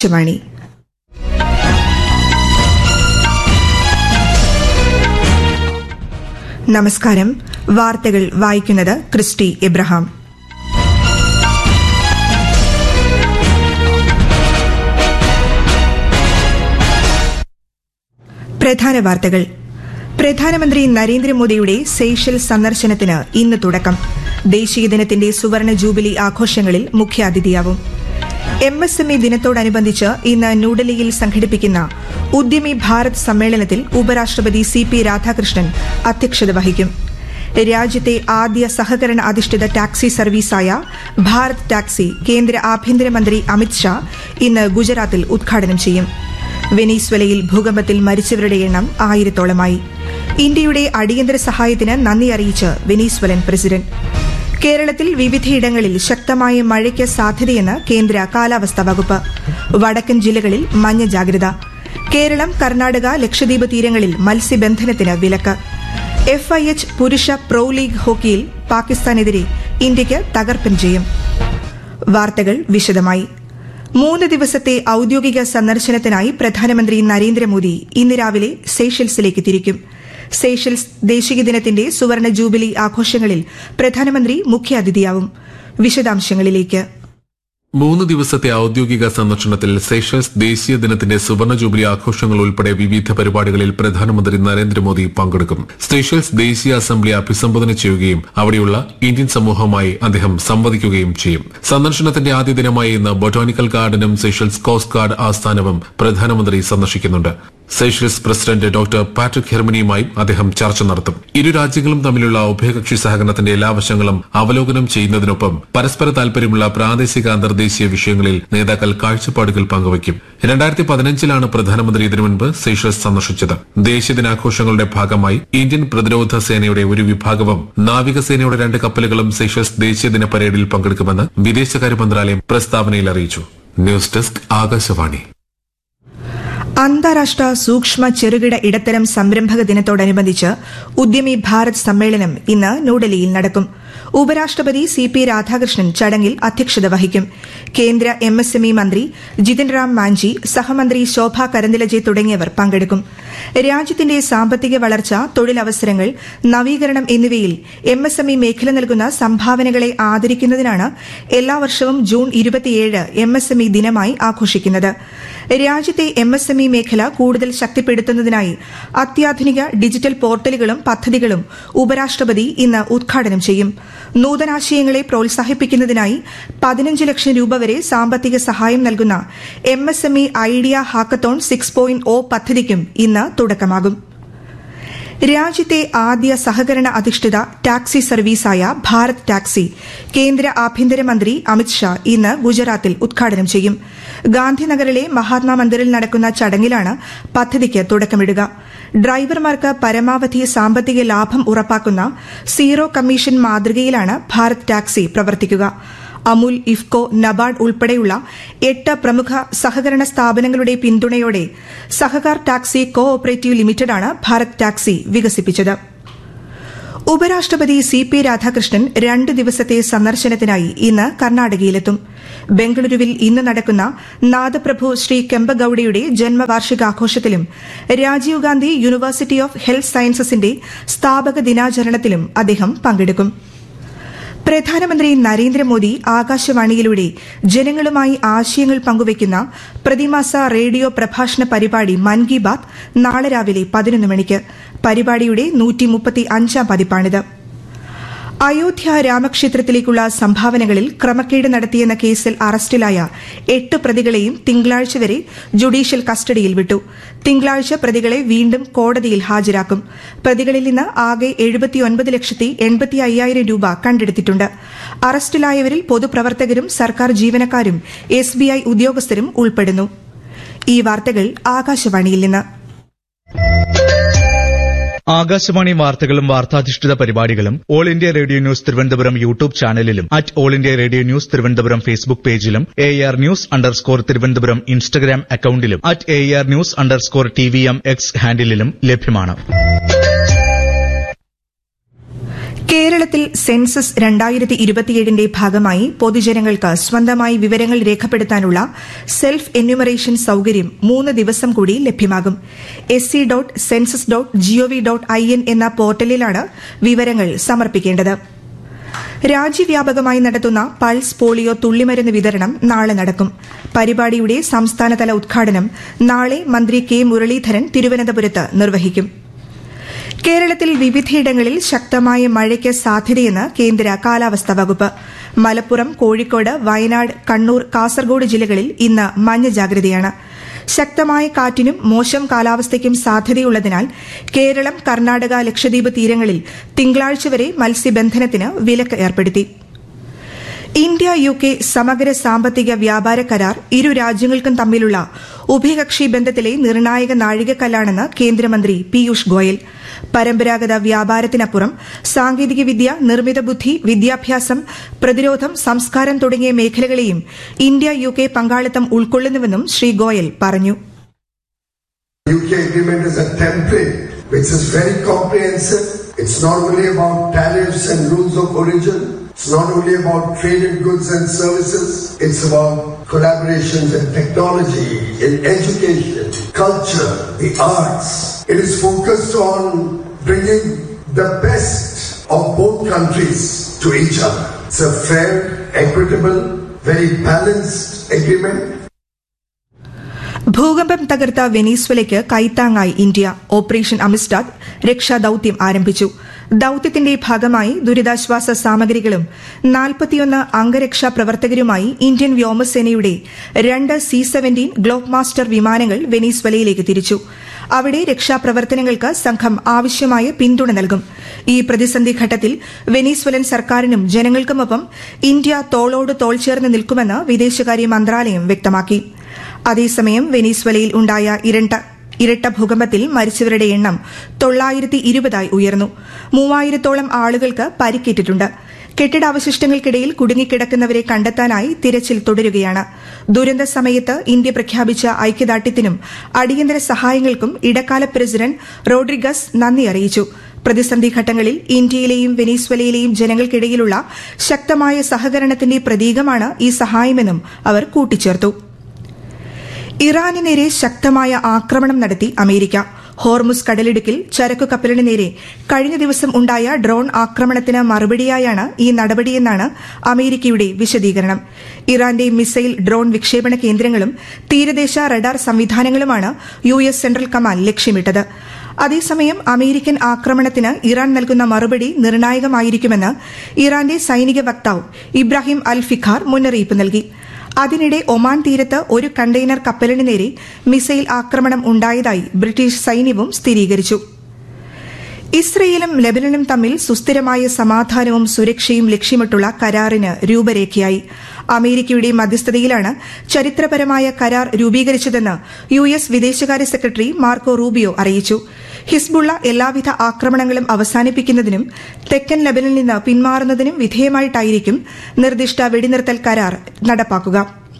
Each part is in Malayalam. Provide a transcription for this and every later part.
ആകാശവാണി നമസ്കാരം വാർത്തകൾ വായിക്കുന്നത് ക്രിസ്റ്റി എബ്രഹാം പ്രധാന വാർത്തകൾ പ്രധാനമന്ത്രി നരേന്ദ്രമോദിയുടെ സെയ്ഷൽ സന്ദർശനത്തിന് ഇന്ന് തുടക്കം ദേശീയ ദിനത്തിന്റെ സുവർണ ജൂബിലി ആഘോഷങ്ങളിൽ മുഖ്യാതിഥിയാവും എം എസ് എം ഇ ദിനത്തോടനുബന്ധിച്ച് ഇന്ന് ന്യൂഡൽഹിയിൽ സംഘടിപ്പിക്കുന്ന ഉദ്യമി ഭാരത് സമ്മേളനത്തിൽ ഉപരാഷ്ട്രപതി സി പി രാധാകൃഷ്ണൻ അധ്യക്ഷത വഹിക്കും രാജ്യത്തെ ആദ്യ സഹകരണ അധിഷ്ഠിത ടാക്സി സർവീസായ ഭാരത് ടാക്സി കേന്ദ്ര ആഭ്യന്തരമന്ത്രി അമിത്ഷാ ഇന്ന് ഗുജറാത്തിൽ ഉദ്ഘാടനം ചെയ്യും വെനീസ്വലയിൽ ഭൂകമ്പത്തിൽ മരിച്ചവരുടെ എണ്ണം ആയിരത്തോളമായി ഇന്ത്യയുടെ അടിയന്തര സഹായത്തിന് നന്ദി അറിയിച്ച് വെനീസ്വലൻ പ്രസിഡന്റ് കേരളത്തിൽ വിവിധയിടങ്ങളിൽ ശക്തമായ മഴയ്ക്ക് സാധ്യതയെന്ന് കേന്ദ്ര കാലാവസ്ഥാ വകുപ്പ് വടക്കൻ ജില്ലകളിൽ മഞ്ഞ ജാഗ്രത കേരളം കർണാടക ലക്ഷദ്വീപ് തീരങ്ങളിൽ മത്സ്യബന്ധനത്തിന് വിലക്ക് എഫ് ഐ എച്ച് പുരുഷ പ്രോ ലീഗ് ഹോക്കിയിൽ പാകിസ്ഥാനെതിരെ ഇന്ത്യയ്ക്ക് തകർപ്പൻ ജയം വാർത്തകൾ വിശദമായി മൂന്ന് ദിവസത്തെ ഔദ്യോഗിക സന്ദർശനത്തിനായി പ്രധാനമന്ത്രി നരേന്ദ്രമോദി ഇന്ന് രാവിലെ സേഷ്യൽസിലേക്ക് തിരിക്കും സേഷ്യൽസ് ദേശീയ ദിനത്തിന്റെ സുവർണ ജൂബിലി ആഘോഷങ്ങളിൽ പ്രധാനമന്ത്രി മുഖ്യാതിഥിയാവും വിശദാംശങ്ങളിലേക്ക് മൂന്ന് ദിവസത്തെ ഔദ്യോഗിക സന്ദർശനത്തിൽ സെഷൽസ് ദേശീയ ദിനത്തിന്റെ സുവർണ ജൂബിലി ആഘോഷങ്ങൾ ഉൾപ്പെടെ വിവിധ പരിപാടികളിൽ പ്രധാനമന്ത്രി നരേന്ദ്രമോദി പങ്കെടുക്കും സെഷൽസ് ദേശീയ അസംബ്ലി അഭിസംബോധന ചെയ്യുകയും അവിടെയുള്ള ഇന്ത്യൻ സമൂഹവുമായി അദ്ദേഹം സംവദിക്കുകയും ചെയ്യും സന്ദർശനത്തിന്റെ ആദ്യ ദിനമായ ഇന്ന് ബൊട്ടാണിക്കൽ ഗാർഡനും സെഷൽസ് കോസ്റ്റ് ഗാർഡ് ആസ്ഥാനവും പ്രധാനമന്ത്രി സന്ദർശിക്കുന്നുണ്ട് സെഷൽസ് പ്രസിഡന്റ് ഡോക്ടർ പാട്രിക് ഹെർമനിയുമായും അദ്ദേഹം ചർച്ച നടത്തും ഇരു രാജ്യങ്ങളും തമ്മിലുള്ള ഉഭയകക്ഷി സഹകരണത്തിന്റെ എല്ലാ വശങ്ങളും അവലോകനം ചെയ്യുന്നതിനൊപ്പം പരസ്പര താൽപര്യമുള്ള പ്രാദേശിക അന്തർദേശീയ വിഷയങ്ങളിൽ നേതാക്കൾ കാഴ്ചപ്പാടുകൾ പങ്കുവയ്ക്കും രണ്ടായിരത്തി പതിനഞ്ചിലാണ് പ്രധാനമന്ത്രി ഇതിനു മുൻപ് സെഷൽസ് സന്ദർശിച്ചത് ദേശീയ ദിനാഘോഷങ്ങളുടെ ഭാഗമായി ഇന്ത്യൻ പ്രതിരോധ സേനയുടെ ഒരു വിഭാഗവും നാവികസേനയുടെ രണ്ട് കപ്പലുകളും സെഷൽസ് ദേശീയ ദിന പരേഡിൽ പങ്കെടുക്കുമെന്ന് വിദേശകാര്യ മന്ത്രാലയം പ്രസ്താവനയിൽ അറിയിച്ചു ന്യൂസ് ഡെസ്ക് ആകാശവാണി അന്താരാഷ്ട്ര സൂക്ഷ്മ ചെറുകിട ഇടത്തരം സംരംഭക ദിനത്തോടനുബന്ധിച്ച് ഉദ്യമി ഭാരത് സമ്മേളനം ഇന്ന് ന്യൂഡൽഹിയിൽ നടക്കും ഉപരാഷ്ട്രപതി സി പി രാധാകൃഷ്ണൻ ചടങ്ങിൽ അധ്യക്ഷത വഹിക്കും കേന്ദ്ര എം എസ് എം ഇ മന്ത്രി ജിതിൻ റാം മാഞ്ചി സഹമന്ത്രി ശോഭ കരന്തിലജെ തുടങ്ങിയവർ പങ്കെടുക്കും രാജ്യത്തിന്റെ സാമ്പത്തിക വളർച്ച തൊഴിലവസരങ്ങൾ നവീകരണം എന്നിവയിൽ എം എസ് എം ഇ മേഖല നൽകുന്ന സംഭാവനകളെ ആദരിക്കുന്നതിനാണ് എല്ലാ വർഷവും ജൂൺ ഇരുപത്തിയേഴ് എം എസ് എം ഇ ദിനമായി ആഘോഷിക്കുന്നത് രാജ്യത്തെ എം എസ് എം ഇ മേഖല കൂടുതൽ ശക്തിപ്പെടുത്തുന്നതിനായി അത്യാധുനിക ഡിജിറ്റൽ പോർട്ടലുകളും പദ്ധതികളും ഉപരാഷ്ട്രപതി ഇന്ന് ഉദ്ഘാടനം ചെയ്യും നൂതനാശയങ്ങളെ പ്രോത്സാഹിപ്പിക്കുന്നതിനായി പതിനഞ്ച് ലക്ഷം രൂപ വരെ സാമ്പത്തിക സഹായം നൽകുന്ന M S M E idea hackathon six point O പദ്ധതിക്കും ഇന്ന് തുടക്കമാകും രാജ്യത്തെ ആദ്യ സഹകരണ അധിഷ്ഠിത ടാക്സി സർവീസായ ഭാരത് ടാക്സി കേന്ദ്ര ആഭ്യന്തരമന്ത്രി അമിത്ഷാ ഇന്ന് ഗുജറാത്തിൽ ഉദ്ഘാടനം ചെയ്യും ഗാന്ധിനഗറിലെ മഹാത്മാ മന്ദിറിൽ നടക്കുന്ന ചടങ്ങിലാണ് പദ്ധതിക്ക് തുടക്കമിടുക ഡ്രൈവർമാർക്ക് പരമാവധി സാമ്പത്തിക ലാഭം ഉറപ്പാക്കുന്ന സീറോ കമ്മീഷൻ മാതൃകയിലാണ് ഭാരത് ടാക്സി പ്രവർത്തിക്കുക അമുൽ ഇഫ്കോ നബാർഡ് ഉൾപ്പെടെയുള്ള എട്ട് പ്രമുഖ സഹകരണ സ്ഥാപനങ്ങളുടെ പിന്തുണയോടെ സഹകാർ ടാക്സി കോ ഓപ്പറേറ്റീവ് ലിമിറ്റഡാണ് ഭാരത് ടാക്സി വികസിപ്പിച്ചത് ഉപരാഷ്ട്രപതി സി പി രാധാകൃഷ്ണൻ രണ്ട് ദിവസത്തെ സന്ദർശനത്തിനായി ഇന്ന് കർണാടകയിലെത്തും ബംഗളൂരുവിൽ ഇന്ന് നടക്കുന്ന നാദപ്രഭു ശ്രീ കെമ്പഗൌഡയുടെ ജന്മവാർഷികാഘോഷത്തിലും Rajiv Gandhi university of health സയൻസസിന്റെ സ്ഥാപക ദിനാചരണത്തിലും അദ്ദേഹം പങ്കെടുക്കും പ്രധാനമന്ത്രി നരേന്ദ്രമോദി ആകാശവാണിയിലൂടെ ജനങ്ങളുമായി ആശയങ്ങൾ പങ്കുവയ്ക്കുന്ന പ്രതിമാസ റേഡിയോ പ്രഭാഷണ പരിപാടി മൻ കി ബാത് നാളെ രാവിലെ പതിനൊന്ന് മണിക്ക് പരിപാടിയുടെ അഞ്ചാം പതിപ്പാണിത് അയോധ്യ രാമക്ഷേത്രത്തിലേക്കുള്ള സംഭാവനകളിൽ ക്രമക്കേട് നടത്തിയെന്ന കേസിൽ അറസ്റ്റിലായ എട്ട് പ്രതികളെയും തിങ്കളാഴ്ച വരെ ജുഡീഷ്യൽ കസ്റ്റഡിയിൽ വിട്ടു തിങ്കളാഴ്ച പ്രതികളെ വീണ്ടും കോടതിയിൽ ഹാജരാക്കും പ്രതികളിൽ നിന്ന് ആകെ എഴുപത്തിയൊൻപത് ലക്ഷത്തി എൺപത്തി അയ്യായിരം രൂപ കണ്ടെടുത്തിട്ടുണ്ട് അറസ്റ്റിലായവരിൽ പൊതുപ്രവർത്തകരും സർക്കാർ ജീവനക്കാരും എസ്ബിഐ ഉദ്യോഗസ്ഥരും ഉൾപ്പെടുന്നു ഈ വാർത്തകൾ ആകാശവാണിയിൽ നിന്ന് ആകാശവാണി വാർത്തകളും വാർത്താധിഷ്ഠിത പരിപാടികളും all India radio news Thiruvananthapuram YouTube ചാനലിലും at all India radio news Thiruvananthapuram Facebook പേജിലും A R news underscore Thiruvananthapuram Instagram അക്കൌണ്ടിലും at A R news underscore T V M X ഹാൻഡിലും ലഭ്യമാണ് കേരളത്തിൽ സെൻസസ് രണ്ടായിരത്തി ഇരുപത്തിയേഴിന്റെ ഭാഗമായി പൊതുജനങ്ങൾക്ക് സ്വന്തമായി വിവരങ്ങൾ രേഖപ്പെടുത്താനുള്ള സെൽഫ് എന്യൂമറേഷൻ സൌകര്യം മൂന്ന് ദിവസം കൂടി ലഭ്യമാകും S C dot census dot G O V dot I N എന്ന പോർട്ടലിലാണ് വിവരങ്ങൾ സമർപ്പിക്കേണ്ടത് രാജ്യവ്യാപകമായി നടത്തുന്ന പൾസ് പോളിയോ തുള്ളിമരുന്ന് വിതരണം നാളെ നടക്കും പരിപാടിയുടെ സംസ്ഥാനതല ഉദ്ഘാടനം നാളെ മന്ത്രി കെ മുരളീധരൻ തിരുവനന്തപുരത്ത് നിർവഹിക്കും കേരളത്തിൽ വിവിധയിടങ്ങളിൽ ശക്തമായ മഴയ്ക്ക് സാധ്യതയെന്ന് കേന്ദ്ര കാലാവസ്ഥാ വകുപ്പ് മലപ്പുറം കോഴിക്കോട് വയനാട് കണ്ണൂർ കാസർഗോഡ് ജില്ലകളിൽ ഇന്ന് മഞ്ഞ ജാഗ്രതയാണ് ശക്തമായ കാറ്റിനും മോശം കാലാവസ്ഥയ്ക്കും സാധ്യതയുള്ളതിനാൽ കേരളം കർണാടക ലക്ഷദ്വീപ് തീരങ്ങളിൽ തിങ്കളാഴ്ച വരെ മത്സ്യബന്ധനത്തിന് വിലക്ക് ഏർപ്പെടുത്തി ഇന്ത്യ യു കെ സമഗ്ര സാമ്പത്തിക വ്യാപാര കരാർ ഇരു രാജ്യങ്ങൾക്കും തമ്മിലുള്ള ഉഭയകക്ഷി ബന്ധത്തിലെ നിർണായക നാഴികക്കല്ലാണെന്ന് കേന്ദ്രമന്ത്രി പീയൂഷ് ഗോയൽ പരമ്പരാഗത വ്യാപാരത്തിനപ്പുറം സാങ്കേതികവിദ്യ നിർമ്മിത ബുദ്ധി വിദ്യാഭ്യാസം പ്രതിരോധം സംസ്കാരം തുടങ്ങിയ മേഖലകളെയും ഇന്ത്യ യു കെ പങ്കാളിത്തം ഉൾക്കൊള്ളുന്നുവെന്നും ശ്രീ ഗോയൽ പറഞ്ഞു UK agreement is a template which is very comprehensive. It's not only about tariffs and rules of origin. It's not only about traded goods and services. It's about collaborations in technology, in education, culture, the arts. It is focused on bringing the best of both countries to each other. It's a fair, equitable, very balanced agreement ഭൂകമ്പം തകർത്ത വെനീസ്വലയ്ക്ക് കൈത്താങ്ങായി ഇന്ത്യ ഓപ്പറേഷൻ അമിസ്റ്റാദ് രക്ഷാദൌത്യം ആരംഭിച്ചു ദൌത്യത്തിന്റെ ഭാഗമായി ദുരിതാശ്വാസ സാമഗ്രികളും നാൽപ്പത്തിയൊന്ന് അംഗരക്ഷാ പ്രവർത്തകരുമായി ഇന്ത്യൻ വ്യോമസേനയുടെ രണ്ട് സി സെവന്റീൻ ഗ്ലോബ് മാസ്റ്റർ വിമാനങ്ങൾ വെനീസ്വലയിലേക്ക് തിരിച്ചു അവിടെ രക്ഷാപ്രവർത്തനങ്ങൾക്ക് സംഘം ആവശ്യമായ പിന്തുണ നൽകും ഈ പ്രതിസന്ധി ഘട്ടത്തിൽ വെനീസ്വലൻ സർക്കാരിനും ജനങ്ങൾക്കുമൊപ്പം ഇന്ത്യ തോളോട് തോൾ ചേർന്ന് നിൽക്കുമെന്ന് വിദേശകാര്യ മന്ത്രാലയം വ്യക്തമാക്കി അതേസമയം വെനീസ്വലയിൽ ഉണ്ടായ ഇരട്ട ഇരട്ട ഭൂകമ്പത്തിൽ മരിച്ചവരുടെ എണ്ണം തൊള്ളായിരത്തി ഇരുപതായി ഉയർന്നു മൂവായിരത്തോളം ആളുകൾക്ക് പരിക്കേറ്റിട്ടുണ്ട് കെട്ടിടാവശിഷ്ടങ്ങൾക്കിടയിൽ കുടുങ്ങിക്കിടക്കുന്നവരെ കണ്ടെത്താനായി തിരച്ചിൽ തുടരുകയാണ് ദുരന്ത സമയത്ത് ഇന്ത്യ പ്രഖ്യാപിച്ച ഐക്യദാർഢ്യത്തിനും അടിയന്തര സഹായങ്ങൾക്കും ഇടക്കാല പ്രസിഡന്റ് റോഡ്രിഗസ് നന്ദി അറിയിച്ചു പ്രതിസന്ധി ഘട്ടങ്ങളിൽ ഇന്ത്യയിലെയും വെനീസ്വലയിലെയും ജനങ്ങൾക്കിടയിലുള്ള ശക്തമായ സഹകരണത്തിന്റെ പ്രതീകമാണ് ഈ സഹായമെന്നും അവർ കൂട്ടിച്ചേർത്തു ഇറാന് നേരെ ശക്തമായ ആക്രമണം നടത്തി അമേരിക്ക ഹോർമുസ് കടലിടുക്കിൽ ചരക്കു കപ്പലിന് നേരെ കഴിഞ്ഞ ദിവസം ഉണ്ടായ ഡ്രോൺ ആക്രമണത്തിന് മറുപടിയായാണ് ഈ നടപടിയെന്നാണ് അമേരിക്കയുടെ വിശദീകരണം ഇറാന്റെ മിസൈൽ ഡ്രോൺ വിക്ഷേപണ കേന്ദ്രങ്ങളും തീരദേശ റഡാർ സംവിധാനങ്ങളുമാണ് യു എസ് സെൻട്രൽ കമാൻഡ് ലക്ഷ്യമിട്ടത് അതേസമയം അമേരിക്കൻ ആക്രമണത്തിന് ഇറാൻ നൽകുന്ന മറുപടി നിർണായകമായിരിക്കുമെന്ന് ഇറാന്റെ സൈനിക വക്താവ് ഇബ്രാഹിം അൽ ഫിഖാർ മുന്നറിയിപ്പ് നൽകി അതിനിടെ ഒമാൻ തീരത്ത് ഒരു കണ്ടെയ്നർ കപ്പലിന് നേരെ മിസൈൽ ആക്രമണം ഉണ്ടായതായി ബ്രിട്ടീഷ് സൈന്യവും സ്ഥിരീകരിച്ചു ഇസ്രയേലും ലബനനും തമ്മിൽ സുസ്ഥിരമായ സമാധാനവും സുരക്ഷയും ലക്ഷ്യമിട്ടുള്ള കരാറിന് രൂപരേഖയായി അമേരിക്കയുടെ മധ്യസ്ഥതയിലാണ് ചരിത്രപരമായ കരാർ രൂപീകരിച്ചതെന്ന് യു എസ് വിദേശകാര്യ സെക്രട്ടറി മാർക്കോ റൂബിയോ അറിയിച്ചു ഹിസ്ബുള്ള എല്ലാവിധ ആക്രമണങ്ങളും അവസാനിപ്പിക്കുന്നതിനും തെക്കൻ ലബനിൽ നിന്ന് പിന്മാറുന്നതിനും വിധേയമായിട്ടായിരിക്കും നിർദ്ദിഷ്ട വെടിനിർത്തൽ കരാർ നടപ്പാക്കുക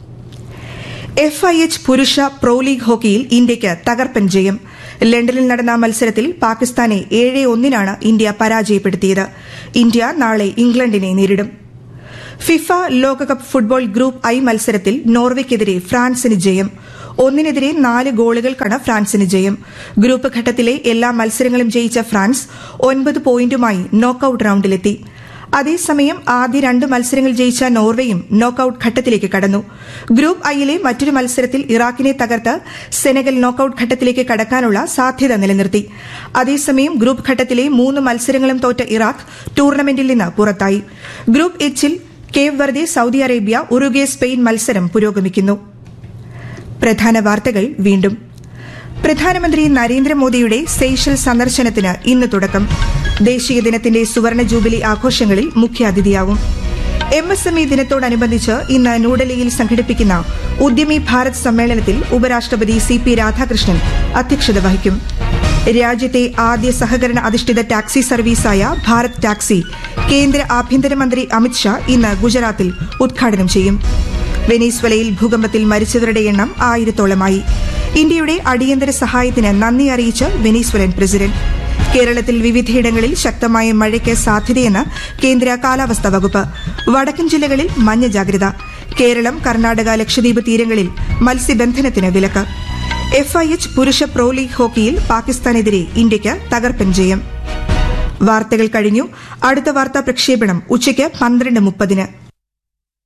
എഫ് ഐ എച്ച് പുരുഷ പ്രോ ലീഗ് ഹോക്കിയിൽ ഇന്ത്യയ്ക്ക് തകർപ്പൻ ജയം ലണ്ടനിൽ നടന്ന മത്സരത്തിൽ പാകിസ്ഥാനെ ഏഴ് ഒന്നിനാണ് ഇന്ത്യ പരാജയപ്പെടുത്തിയത് ഇന്ത്യ നാളെ ഇംഗ്ലണ്ടിനെ നേരിടും ഫിഫ ലോകകപ്പ് ഫുട്ബോൾ ഗ്രൂപ്പ് ഐ മത്സരത്തിൽ നോർവെക്കെതിരെ ഫ്രാൻസിന് ജയം ഒന്നിനെതിരെ നാല് ഗോളുകൾക്കാണ് ഫ്രാൻസിന് ജയം ഗ്രൂപ്പ് ഘട്ടത്തിലെ എല്ലാ മത്സരങ്ങളും ജയിച്ച ഫ്രാൻസ് ഒൻപത് പോയിന്റുമായി നോക്കൌട്ട് റൌണ്ടിലെത്തി അതേസമയം ആദ്യ രണ്ട് മത്സരങ്ങൾ ജയിച്ച നോർവേയും നോക്കൌട്ട് ഘട്ടത്തിലേക്ക് കടന്നു ഗ്രൂപ്പ് ഐയിലെ മറ്റൊരു മത്സരത്തിൽ ഇറാഖിനെ തകർത്ത് സെനഗൽ നോക്കൌട്ട് ഘട്ടത്തിലേക്ക് കടക്കാനുള്ള സാധ്യത നിലനിർത്തി അതേസമയം ഗ്രൂപ്പ് ഘട്ടത്തിലെ മൂന്ന് മത്സരങ്ങളും തോറ്റ ഇറാഖ് ടൂർണമെന്റിൽ നിന്ന് പുറത്തായി ഗ്രൂപ്പ് എച്ചിൽ Cape Verde Saudi Arabia Uruguay Spain മത്സരം പുരോഗമിക്കുന്നു പ്രധാന വാർത്തകൾ വീണ്ടും പ്രധാനമന്ത്രി നരേന്ദ്രമോദിയുടെ സെയ്ഷൽ സന്ദർശനത്തിന് ഇന്ന് തുടക്കം ദേശീയ ദിനത്തിന്റെ സുവർണ ജൂബിലി ആഘോഷങ്ങളിൽ മുഖ്യാതിഥിയാവും എം എസ് എം ഇ ദിനത്തോടനുബന്ധിച്ച് ഇന്ന് ന്യൂഡൽഹിയിൽ സംഘടിപ്പിക്കുന്ന ഉദ്യമി ഭാരത് സമ്മേളനത്തിൽ ഉപരാഷ്ട്രപതി സി പി രാധാകൃഷ്ണൻ അധ്യക്ഷത വഹിക്കും രാജ്യത്തെ ആദ്യ സഹകരണ അധിഷ്ഠിത ടാക്സി സർവീസായ ഭാരത് ടാക്സി കേന്ദ്ര ആഭ്യന്തരമന്ത്രി അമിത്ഷാ ഇന്ന് ഗുജറാത്തിൽ ഉദ്ഘാടനം ചെയ്യും വെനീസ്വലയിൽ ഭൂകമ്പത്തിൽ മരിച്ചവരുടെ എണ്ണം ആയിരത്തോളമായി ഇന്ത്യയുടെ അടിയന്തര സഹായത്തിന് നന്ദി അറിയിച്ച് വെനീസ്വലൻ പ്രസിഡന്റ് കേരളത്തിൽ വിവിധയിടങ്ങളിൽ ശക്തമായ മഴയ്ക്ക് സാധ്യതയെന്ന് കേന്ദ്ര കാലാവസ്ഥാ വകുപ്പ് വടക്കൻ ജില്ലകളിൽ മഞ്ഞ ജാഗ്രത കേരളം കർണാടക ലക്ഷദ്വീപ് തീരങ്ങളിൽ മത്സ്യബന്ധനത്തിന് വിലക്ക് എഫ് ഐ എച്ച് പുരുഷ പ്രോ ലീഗ് ഹോക്കിയിൽ പാകിസ്ഥാനെതിരെ ഇന്ത്യയ്ക്ക് തകർപ്പൻ ജയം വാർത്തകൾ കഴിഞ്ഞു അടുത്ത വാർത്താ പ്രക്ഷേപണം ഉച്ചയ്ക്ക് പന്ത്രണ്ട് മുപ്പതിന്